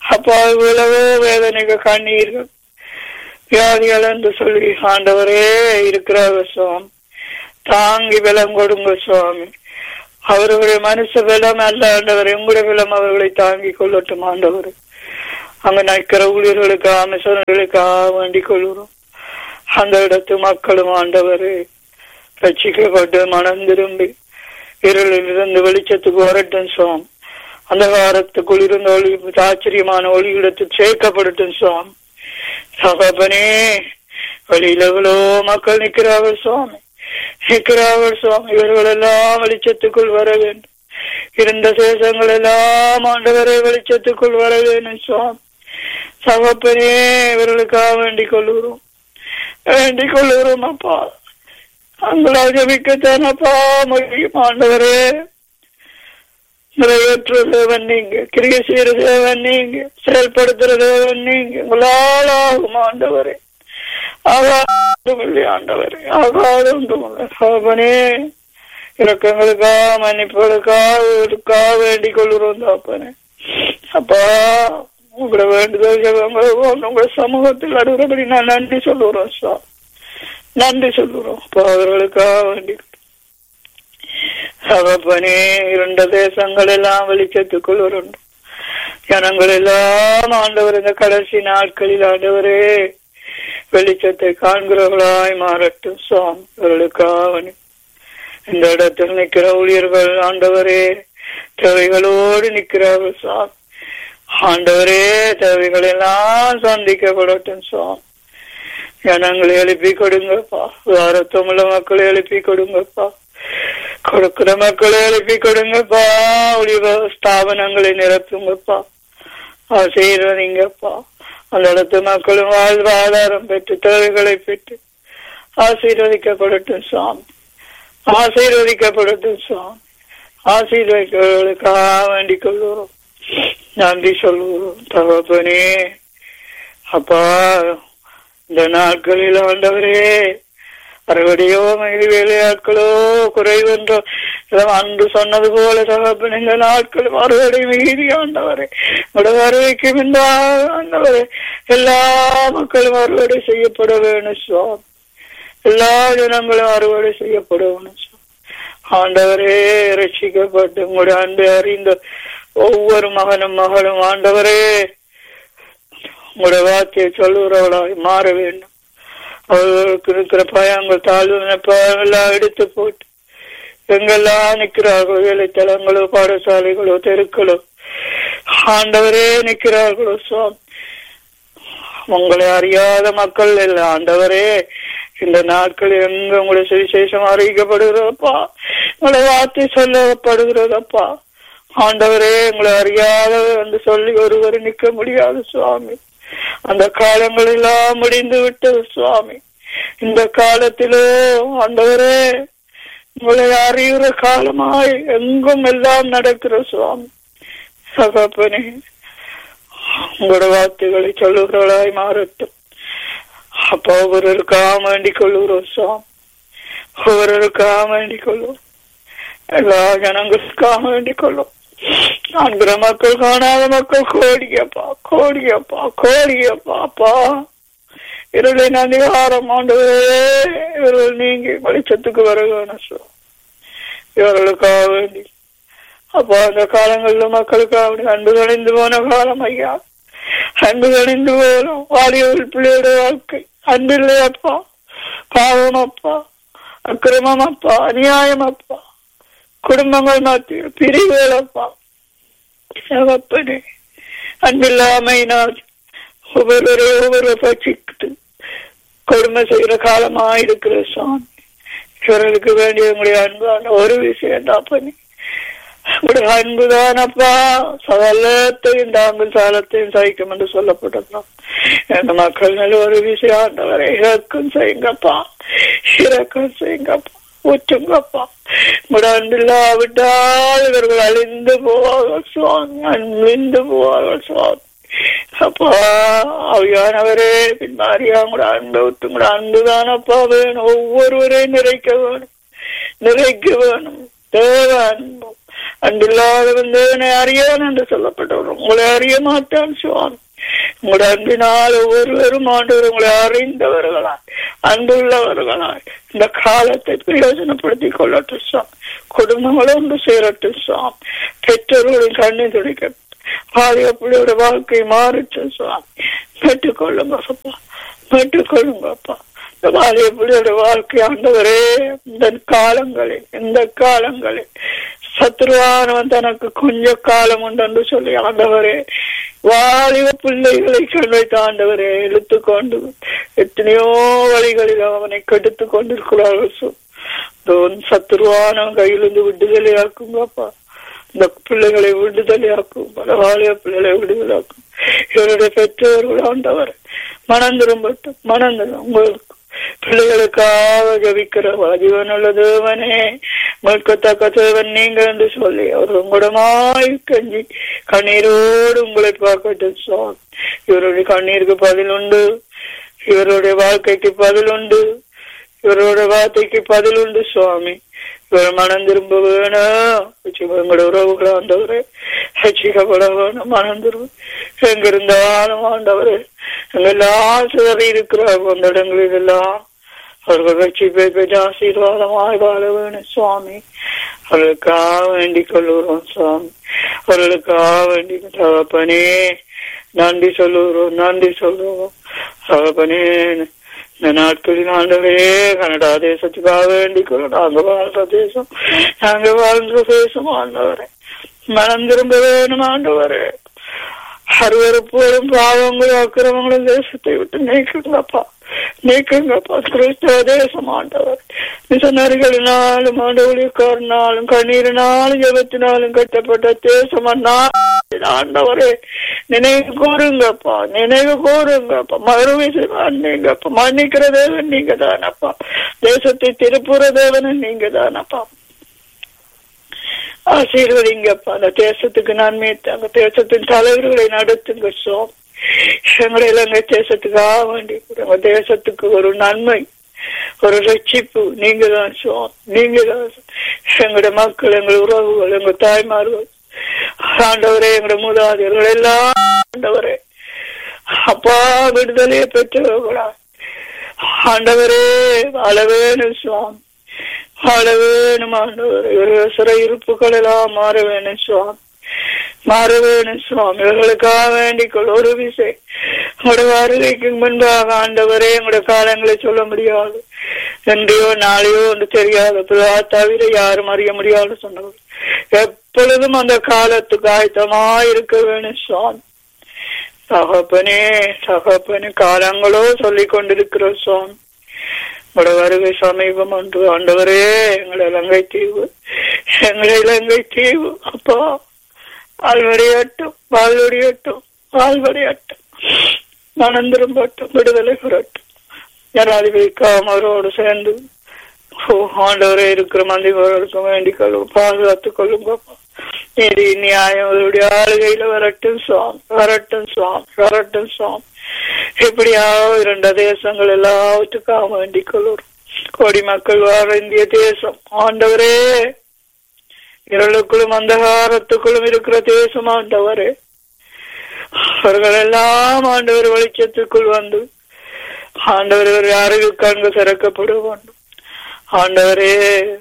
அப்பா இவ்வளவோ வேதனைகள் கண்ணீர்கள் வியாதிகள் என்று சொல்லி ஆண்டவரே இருக்கிறார்கள் சுவாமி தாங்கி பலம் கொடுங்க சுவாமி அவர்களுடைய மனுஷ பலம் அல்ல ஆண்டவர் உங்களுடைய பலம் அவர்களை தாங்கி கொள்ளட்டும் ஆண்டவர் அங்க நிற்கிற ஊழியர்களுக்காக மிஷனர்களுக்காக வேண்டிக் கொள்கிறோம் அந்த இடத்து மக்களும் ஆண்டவர் ரட்சிக்கப்பட்டு மனம் திரும்பி இருளில் இருந்து வெளிச்சத்துக்கு வரட்டும் சுவாமி அந்த காலத்துக்குள் இருந்த ஒளி ஆச்சரியமான ஒளி இடத்தில் சேர்க்கப்படட்டும் சுவாமி சகப்பனே வழியில எவ்வளோ மக்கள் நிற்கிறார்கள் சுவாமி நிற்கிறார்கள் சுவாமி இவர்கள் எல்லாம் வெளிச்சத்துக்குள் வர வேண்டும் இருந்த சேஷங்கள் எல்லாம் ஆண்டவரை வெளிச்சத்துக்குள் வர வேண்டும் சுவாமி சகப்பனே இவர்களுக்காக வேண்டிக் கொள்ளுகிறோம் வேண்டிக் கொள்ளுகிறோம் அப்பா அங்களால் ஜபிக்கத்தானப்பா முடியும் ஆண்டவரே நிறைவேற்ற தேவன் நீங்க கிரியை செய்யற தேவன் நீங்க செயல்படுத்துற தேவன் நீங்க உங்களால் ஆகும் ஆண்டவரே ஆகாதுமில்லை ஆண்டவரே ஆகாதுண்டுமில்லை சாபனே இறக்கங்களுக்காக மன்னிப்புகளுக்காக வேண்டிக் கொள்கிறோம் தாப்பனே அப்பா உங்களை வேண்டுதல் உங்களை சமூகத்தில் அடுகிறபடி நான் நன்றி சொல்லுறோம் சார் நன்றி சொல்லுறோம் அப்பா அவர்களுக்காக வேண்டி சகப்பனே இரண்ட தேசங்கள் எல்லாம் வெளிச்சத்துக்குள் வரும் ஜனங்கள் எல்லாம் ஆண்டவர் இந்த கடைசி நாட்களில் ஆண்டவரே வெளிச்சத்தை காண்கிறவர்களாய் மாறட்டும் சாம் இவர்களுக்காக இந்த இடத்தில் நிற்கிற ஊழியர்கள் ஆண்டவரே தேவைகளோடு நிற்கிறார்கள் சாம் ஆண்டவரே தேவைகள் எல்லாம் சந்திக்கப்படட்டும் சாம் ஜனங்களை எழுப்பி கொடுங்கப்பா வாரத்தமுள்ள மக்களை எழுப்பி கொடுங்கப்பா கொடுக்கிற மக்களை எழுப்பி கொடுங்கப்பா ஒளிவ ஸ்தாபனங்களை நிரப்புங்கப்பா ஆசீர்வதிங்கப்பா அந்த இடத்து மக்களும் வாழ்வாதாரம் பெற்று தேவைகளை பெற்று ஆசீர்வதிக்கப்படட்டும் சாமி ஆசீர்வதிக்கப்படட்டும் சாமி ஆசீர்வதிக்கிறவர்களுக்காக வேண்டிக் கொள்கிறோம் நன்றி சொல்லுகிறோம் தகப்பனே அப்பா இந்த நாட்களில் ஆண்டவரே அறுவடையோ மகிழ் வேலையாட்களோ குறைவென்றோ அன்று சொன்னது போல தகப்பன் இந்த நாட்களும் அறுவடை மீறி ஆண்டவரே வருகைக்கு இந்த ஆண்டவரே எல்லா மக்களும் அறுவடை செய்யப்பட வேணும் சுவாமி எல்லா ஜனங்களும் அறுவடை செய்யப்பட வேணும் ஆண்டவரே ரசிக்கப்பட்டு உங்களுடைய அன்பை அறிந்த ஒவ்வொரு மகனும் மகளும் ஆண்டவரே உங்களுடைய வார்த்தையை சொல்லுகிறவளாய் மாற வேண்டும் அவர்களுக்கு இருக்கிற பயங்கள் தாழ்வு எல்லாம் எடுத்து போட்டு எங்கெல்லாம் நிற்கிறார்களோ வேலைத்தலங்களோ பாடசாலைகளோ தெருக்களோ ஆண்டவரே நிற்கிறார்களோ சுவாமி உங்களை அறியாத மக்கள் இல்லை ஆண்டவரே இந்த நாட்கள் எங்க உங்களுடைய சுவிசேஷம் அறிவிக்கப்படுகிறதப்பா உங்களை வார்த்தை சொல்லப்படுகிறதப்பா ஆண்டவரே உங்களை அறியாத என்று சொல்லி ஒருவர் நிற்க முடியாது சுவாமி அந்த காலங்கள் எல்லாம் முடிந்து விட்டது சுவாமி இந்த காலத்திலோ ஆண்டவரே உங்களை அறிகிற காலமாய் எங்கும் எல்லாம் நடக்கிற சுவாமி சகப்பனே உங்களோட வார்த்தைகளை சொல்லுகிறவளாய் மாறட்டும் அப்பா ஒவ்வொருவருக்காக வேண்டிக் கொள்ளுகிறோம் சுவாமி ஒவ்வொருவருக்காக வேண்டிக் கொள்ளுவோம் எல்லா ஜனங்களுக்காக வேண்டிக் கொள்ளும் காண்கிற மக்கள் காணாத மக்கள் கோடியப்பா கோடியப்பா கோடியப்பா அப்பா இருளின் அதிகாரம் ஆண்டவரே இவர்கள் நீங்கி வெளிச்சத்துக்கு வர வேணும் சார் இவர்களுக்காக வேண்டி அப்பா அந்த காலங்களில் மக்களுக்காக வேண்டி அன்பு கணிந்து போன காலம் ஐயா அன்பு கணிந்து போனோம் வாலிபர்கள் பிள்ளையோட வாழ்க்கை அன்பில்லை அப்பா பாவம் அப்பா அக்கிரமம் அப்பா அநியாயம் அப்பா குடும்பங்கள் மத்தியில் பிரிவுகள் அப்பா சகப்பனே அன்பில்லாமையினால் ஒவ்வொரு ஒவ்வொரு பட்சித்து கொடுமை செய்கிற காலமா இருக்கிற சுவாமி இவர்களுக்கு வேண்டிய உங்களுடைய அன்பான ஒரு விஷயம் தான் பண்ணி உங்களுடைய அன்புதானப்பா சகலத்தையும் தாங்கள் சாலத்தையும் சகிக்கும் என்று சொல்லப்பட்டதாம் இந்த மக்கள் நல்ல ஒரு விஷயம் ஆண்டவரை இறக்கம் செய்யுங்கப்பா இறக்கம் செய்யுங்கப்பா ஊற்றுங்கப்பா உங்களோட அன்பில்லாவிட்டால் இவர்கள் அழிந்து போவார்கள் சுவாமி அழிந்து போவார்கள் சுவாமி அப்பா அவையானவரே பின்மாரியா உங்களோட அன்பை விட்டு உங்களோட அன்புதானப்பா வேணும் ஒவ்வொருவரையும் நிறைக்க வேணும் நிறைக்க வேணும் தேவ அன்பும் அன்பில்லாதவன் தேவனை அறியான் என்று சொல்லப்பட்டவர் உங்களை அறிய மாட்டான் சுவாமி உங்களுடைய அன்பினால் ஒவ்வொருவரும் ஆண்டவர் உங்களை அறிந்தவர்களாய் அன்புள்ளவர்களாய் இந்த காலத்தை பிரயோஜனப்படுத்திக் கொள்ளட்டும் சாம் குடும்பங்களும் ஒன்று சேரட்டும் சாம் பெற்றோர்களின் கண்ணை துடைக்க பாதிய பிள்ளையோட வாழ்க்கை மாறட்டும் சாமி பெற்றுக்கொள்ளுங்க அப்பா பெற்றுக்கொள்ளுங்க அப்பா இந்த பாதிய பிள்ளையோட வாழ்க்கை ஆண்டவரே இந்த காலங்களில் இந்த காலங்களில் சத்ருவானவன் தனக்கு கொஞ்ச காலம் உண்டு என்று சொல்லி ஆண்டவரே வாலிப பிள்ளைகளை கண்வைத்த ஆண்டவரே இழுத்து கொண்டு எத்தனையோ வழிகளில் அவனை கெடுத்து கொண்டிருக்கிறார்கள் சத்துருவானவன் கையிலிருந்து விடுதலையாக்குங்கப்பா இந்த பிள்ளைகளை விடுதலையாக்கும் பல வாலிய பிள்ளைகளை விடுதலையாக்கும் இவருடைய பெற்றோர்கள் ஆண்டவர் மனம் திரும்பட்டும் மனம் திரும்ப உங்களுக்கு பிள்ளைகளுக்காக ஜபிக்கிற ஜீவனுள்ள தேவனே மீட்கத்தக்க தேவன் நீங்க என்று சொல்லி அவர் உங்களிடமாய் கஞ்சி கண்ணீரோடு உங்களை பார்க்கட்டும் சுவாமி இவருடைய கண்ணீருக்கு பதில் உண்டு இவருடைய வாழ்க்கைக்கு பதில் உண்டு இவருடைய வார்த்தைக்கு பதில் உண்டு சுவாமி இவர் மனம் திரும்ப வேணும் எங்களோட உறவுகளை ஆண்டவரே ரசிக்கப்பட வேணும் மனம் திரும்ப எங்க இருந்தாலும் ஆண்டவரே எங்கெல்லாம் சிதறி இருக்கிறார்கள் அந்த இடங்களில் எல்லாம் அவர்கள் வச்சு பெற்ற ஆசீர்வாதமாய் வாழ வேணும் சுவாமி அவர்களுக்காக வேண்டிக் கொள்ளுகிறோம் சுவாமி அவர்களுக்காக வேண்டி தகப்பனே நன்றி சொல்லுகிறோம் நன்றி சொல்லுவோம் தகப்பனே இந்த நாட்களில் ஆண்டவரே கனடா தேசத்துக்காக வேண்டிக் கொள்ளும் நாங்க வாழ்ற தேசம் நாங்க வாழ்ந்த தேசம் ஆண்டவரே மனம் திரும்ப வேணும் ஆண்டவரே அருவறுப்போடும் பாவங்களும் அக்கிரமங்களும் தேசத்தை விட்டு நீக்குங்கப்பா நீக்குங்கப்பா கிறிஸ்தவ தேசம் ஆண்டவர் மிஷனரிகளினாலும் ஆண்டவழிக்காரனாலும் கண்ணீரினாலும் ஜபத்தினாலும் கட்டப்பட்ட தேசம் ஆண்டவரே நினைவு கூறுங்கப்பா நினைவு கூறுங்கப்பா மறுவிசை நீங்கப்பா மன்னிக்கிற தேவன் நீங்க தானப்பா தேசத்தை திருப்புற தேவன் நீங்க தானப்பா ஆசீர்வதிங்கப்பா அந்த தேசத்துக்கு நன்மை அந்த தேசத்தின் தலைவர்களை நடத்துங்க சோம் எங்களை இலங்கை தேசத்துக்காக வேண்டி எங்க தேசத்துக்கு ஒரு நன்மை ஒரு ரட்சிப்பு நீங்க தான் சோம் நீங்க தான் எங்களோட மக்கள் எங்கள் உறவுகள் எங்க தாய்மார்கள் ஆண்டவரே எங்களோட மூதாதையர்கள் எல்லாம் ஆண்டவரே அப்பா விடுதலையை பெற்றவர்களா ஆண்டவரே வாழ வேணும் சுவாமி வாழ வேணும் ஆண்டவர் சிறை இருப்புகள் எல்லாம் மாற வேணும் சுவாமி மாற வேணும் சுவாமி இவர்களுக்காக வேண்டிக் கொள் ஒரு விசை உங்களோட வருகைக்கு முன்பாக ஆண்டவரே எங்களோட காலங்களை சொல்ல முடியாது என்றையோ நாளையோ ஒன்று தெரியாது தவிர யாரும் அறிய முடியாது சொன்னவர் எப்பொழுதும் அந்த காலத்துக்கு ஆயத்தமா இருக்க வேணும் சுவாமி தகப்பனே தகப்பனே காலங்களோ சொல்லிக் கொண்டிருக்கிற சுவாமி உங்களோட வருகை சமீபம் ஒன்று ஆண்டவரே எங்களை இலங்கை தீவு எங்களை இலங்கை தீவு அப்பா வாழ்வடையட்டும் வாழ்வடையட்டும் வாழ்வடையட்டும் மனம் திரும்பட்டும் விடுதலை பெறட்டும் ஜனாதிபதிக்காம அவரோடு சேர்ந்து ஆண்டவரே இருக்கிற மந்திரர்களுக்கும் வேண்டிக் கொள்ளும் பாதுகாத்துக் கொள்ளுங்க நீதி நியாயம் அவருடைய ஆளுகையில வரட்டும் சுவாமி வரட்டும் சுவாமி வரட்டும் சுவாமி எப்படியாவது இரண்டு தேசங்கள் எல்லாவற்றுக்காக வேண்டிக் கொள்ளும் கோடி மக்கள் வாழ இந்திய தேசம் ஆண்டவரே இருளுக்குள்ளும் அந்தகாரத்துக்குள்ளும் இருக்கிற தேசம் ஆண்டவரே அவர்கள் எல்லாம் ஆண்டவர் வெளிச்சத்துக்குள் வந்து ஆண்டவர் ஒரு அறிவு கண்கு திறக்கப்பட வேண்டும் ஆண்டவரே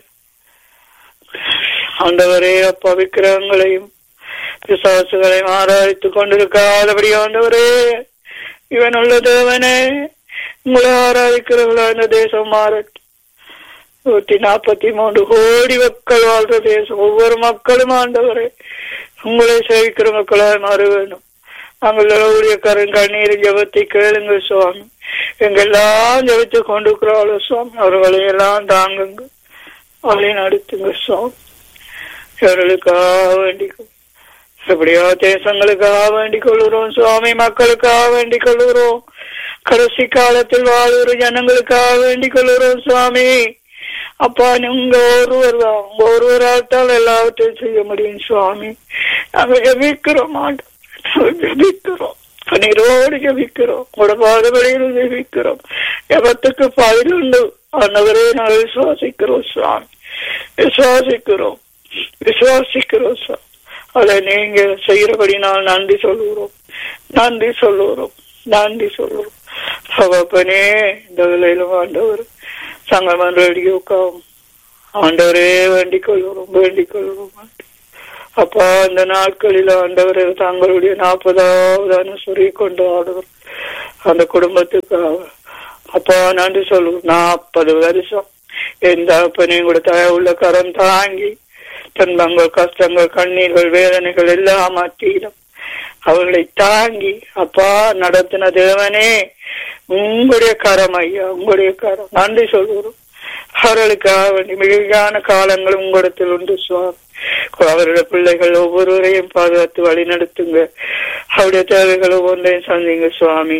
ஆண்டவரே அப்பா விக்கிரகங்களையும் பிசாசுகளையும் ஆராய்த்துக் கொண்டிருக்காதபடி ஆண்டவரே இவன் உள்ள தேவனே உங்களை ஆராதிக்கிறவர்களா இந்த தேசம் மாறட்டும் நூத்தி நாற்பத்தி மூன்று கோடி மக்கள் வாழ்ற தேசம் ஒவ்வொரு மக்களும் ஆண்டவரே உங்களை சேவிக்கிற மக்களாய் மாற வேண்டும் நாங்கள் ஊழியக்காரன் கண்ணீர் ஜபத்தை கேளுங்க சுவாமி எங்கெல்லாம் ஜபித்து கொண்டிருக்கிறாளோ சுவாமி அவர்களை எல்லாம் தாங்குங்க அவளை நடத்துங்க சுவாமி இவர்களுக்காக வேண்டிக்கும் எப்படியோ தேசங்களுக்காக வேண்டிக் கொள்கிறோம் சுவாமி மக்களுக்காக வேண்டிக் கொள்கிறோம் கடைசி காலத்தில் வாழ்கிற ஜனங்களுக்காக வேண்டிக் கொள்கிறோம் சுவாமி அப்பா உங்க ஒருவர் தான் உங்க ஒருவரால் தான் எல்லாவற்றையும் செய்ய முடியும் சுவாமி நாங்க ஜபிக்கிறோம் ஆண்டோம் ஜபிக்கிறோம் கண்ணீரோடு ஜபிக்கிறோம் உங்களோட பாதவழியில் ஜபிக்கிறோம் ஜபத்துக்கு பதில் உண்டு ஆண்டவரே நாங்கள் விசுவாசிக்கிறோம் சுவாமி விசுவாசிக்கிறோம் விசுவாசிக்கிறோம் சார் அதை நீங்க செய்யறபடி நான் நன்றி சொல்லுகிறோம் நன்றி சொல்லுகிறோம் நன்றி சொல்லுகிறோம் தகப்பனே இந்த வேலையிலும் ஆண்டவர் சங்கமன் ரேடியோக்காவும் ஆண்டவரே வேண்டிக் கொள்கிறோம் வேண்டிக் கொள்கிறோம் அப்பா அந்த நாட்களில் ஆண்டவர் தங்களுடைய நாற்பதாவது அனுசரி கொண்டு ஆடுவர் அந்த குடும்பத்துக்காக அப்பா நன்றி சொல்லுவோம் நாற்பது வருஷம் எந்த அப்பனையும் கூட உள்ள கரம் தாங்கி துன்பங்கள் கஷ்டங்கள் கண்ணீர்கள் வேதனைகள் எல்லாம் மத்தியிலும் அவர்களை தாங்கி அப்பா நடத்தின தேவனே உங்களுடைய கரம் ஐயா உங்களுடைய கரம் நன்றி சொல்கிறோம் அவர்களுக்காக வேண்டி மிகுதியான காலங்கள் உங்களிடத்தில் உண்டு சுவாமி அவருடைய பிள்ளைகள் ஒவ்வொருவரையும் பாதுகாத்து வழி நடத்துங்க அவருடைய தேவைகள் ஒவ்வொன்றையும் சந்திங்க சுவாமி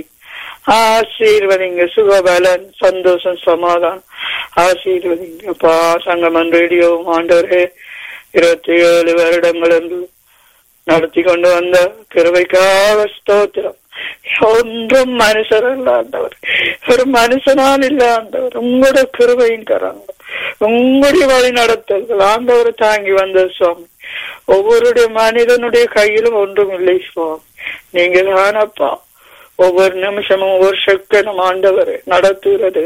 ஆசீர்வதிங்க சுகபலன் சந்தோஷம் சமாதானம் ஆசீர்வதிங்க அப்பா சங்கமன் ரேடியோ ஆண்டவரே இருபத்தி ஏழு வருடங்கள் என்று நடத்தி கொண்டு வந்த கிருவைக்காக ஸ்தோத்திரம் ஒன்றும் மனுஷர் இல்லாண்டவர் ஒரு மனுஷனால் இல்லாண்டவர் உங்களுடைய கிருவையும் தராங்க உங்களுடைய வழி நடத்தல்கள் ஆண்டவர் தாங்கி வந்த சுவாமி ஒவ்வொருடைய மனிதனுடைய கையிலும் ஒன்றும் இல்லை சுவாமி நீங்க தானப்பா ஒவ்வொரு நிமிஷமும் ஒவ்வொரு செகண்டும் ஆண்டவர் நடத்துகிறது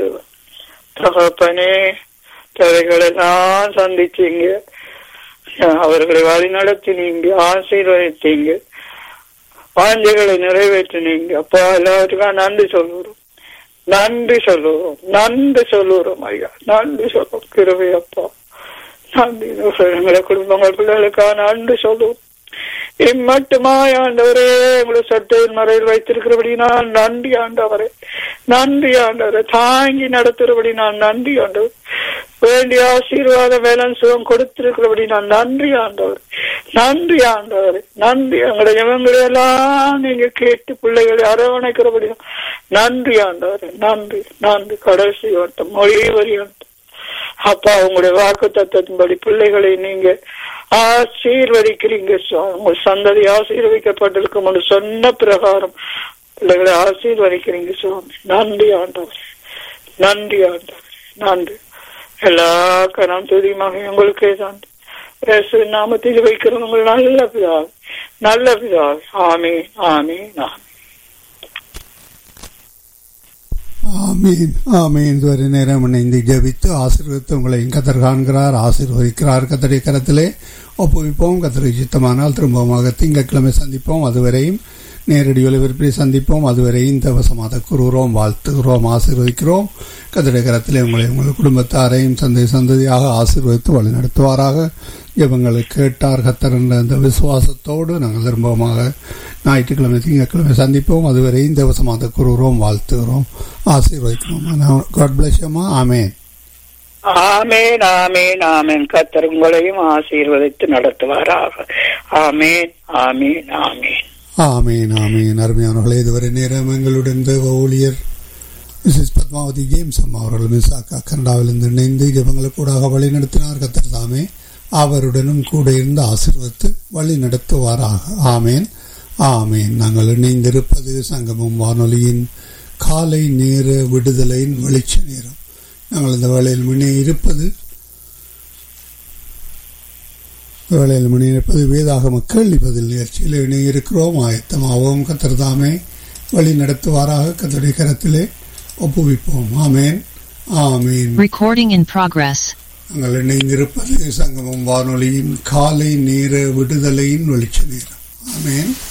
தகப்பனே தேவைகளெல்லாம் சந்திச்சீங்க அவர்களை வழி நடத்தினீங்க ஆசீர்வதித்தீங்க வாஞ்சைகளை நிறைவேற்றினீங்க அப்பா எல்லாத்துக்கும் நன்றி சொல்லுறோம் நன்றி சொல்லுவோம் நன்றி சொல்லுறோம் ஐயா நன்றி சொல்லுவோம் கிருவை அப்பா நன்றி எங்களை குடும்பங்கள் பிள்ளைகளுக்காக நன்றி சொல்லுவோம் இம்மட்டுமாய் ஆண்டவரே உங்களை சட்டையின் மறையில் வைத்திருக்கிறபடி நான் நன்றி ஆண்டவரே நன்றி ஆண்டவரே தாங்கி நடத்துறபடி நான் நன்றி ஆண்டவர் வேண்டிய ஆசீர்வாத வேளாண் சுகம் கொடுத்திருக்கிறபடி நான் நன்றி ஆண்டவர் நன்றி ஆண்டவர் நன்றி எங்களுடைய ஜனங்களை எல்லாம் நீங்க கேட்டு பிள்ளைகளை அரவணைக்கிறபடி நன்றி ஆண்டவர் நன்றி நன்றி கடைசி வட்டம் மொழி வரி அப்பா உங்களுடைய வாக்கு தத்துவத்தின்படி பிள்ளைகளை நீங்க ஆசீர்வதிக்கிறீங்க உங்கள் சந்ததி ஆசீர்வதிக்கப்பட்டிருக்கும் சொன்ன பிரகாரம் பிள்ளைகளை ஆசீர்வதிக்கிறீங்க சுவாமி நன்றி ஆண்டவர் நன்றி ஆண்டவர் நன்றி எல்லா கரம் துதிமாக உங்களுக்கே தான் இயேசு நாமத்தில் வைக்கிறோம் உங்கள் நல்ல பிதாவே நல்ல பிதாவே ஆமே ஆமே ஆமே ஆமீன் ஆமீன் இதுவரை நேரம் இணைந்து ஜபித்து ஆசீர்வதித்து உங்களையும் கத்தர் காண்கிறார் ஆசீர்வதிக்கிறார் கத்தரை கரத்திலே ஒப்புவிப்போம் கத்தரை சித்தமானால் திரும்பமாக திங்கட்கிழமை சந்திப்போம் அதுவரையும் நேரடி ஒலிபரப்பை சந்திப்போம் அதுவரை இந்த வசமாக கூறுகிறோம் வாழ்த்துகிறோம் ஆசீர்வதிக்கிறோம் கதிரை கரத்திலே உங்களை உங்கள் குடும்பத்தாரையும் சந்தை சந்ததியாக ஆசீர்வதித்து வழிநடத்துவாராக இவங்களை கேட்டார் கத்தர் என்ற அந்த விசுவாசத்தோடு நாங்கள் திரும்பமாக ஞாயிற்றுக்கிழமை திங்கட்கிழமை சந்திப்போம் அதுவரை இந்த வசமாக கூறுகிறோம் வாழ்த்துகிறோம் ஆசீர்வதிக்கிறோம் காட் பிளஸ்யமா ஆமேன் ஆமேன் ஆமேன் ஆமேன் கத்தர் உங்களையும் ஆசீர்வதித்து நடத்துவாராக ஆமேன் ஆமேன் ஆமேன் ஆமீன் ஆமீன் அருமையானவர்களே இதுவரை நேரம் எங்களுடன் தேவ ஊழியர் மிஸ்ஸஸ் பத்மாவதி ஜேம்ஸ் அம்மா அவர்கள் மிஸ்ஸாக்கா கனடாவிலிருந்து இணைந்து ஜபங்களை கூடாக வழி நடத்தினார் கத்தர் தாமே அவருடனும் கூட இருந்து ஆசீர்வத்து வழி நடத்துவாராக ஆமேன் ஆமேன் நாங்கள் இணைந்திருப்பது சங்கமம் வானொலியின் காலை நேர விடுதலையின் வெளிச்ச நேரம் நாங்கள் இந்த வேளையில் முன்னே இருப்பது வேளையில் மணி இருப்பது வேதாகம கேள்வி பதில் நிகழ்ச்சியில் இணையிருக்கிறோம் ஆயத்தமாகவும் கத்திரதாமே வழி நடத்துவாராக கத்தருடைய கரத்திலே ஒப்புவிப்போம் ஆமேன் ஆமேன் Recording in progress. நாங்கள் இணைந்திருப்பது சங்கமம் வானொலியின் காலை நேர விடுதலையின் வெளிச்ச நேரம் ஆமேன்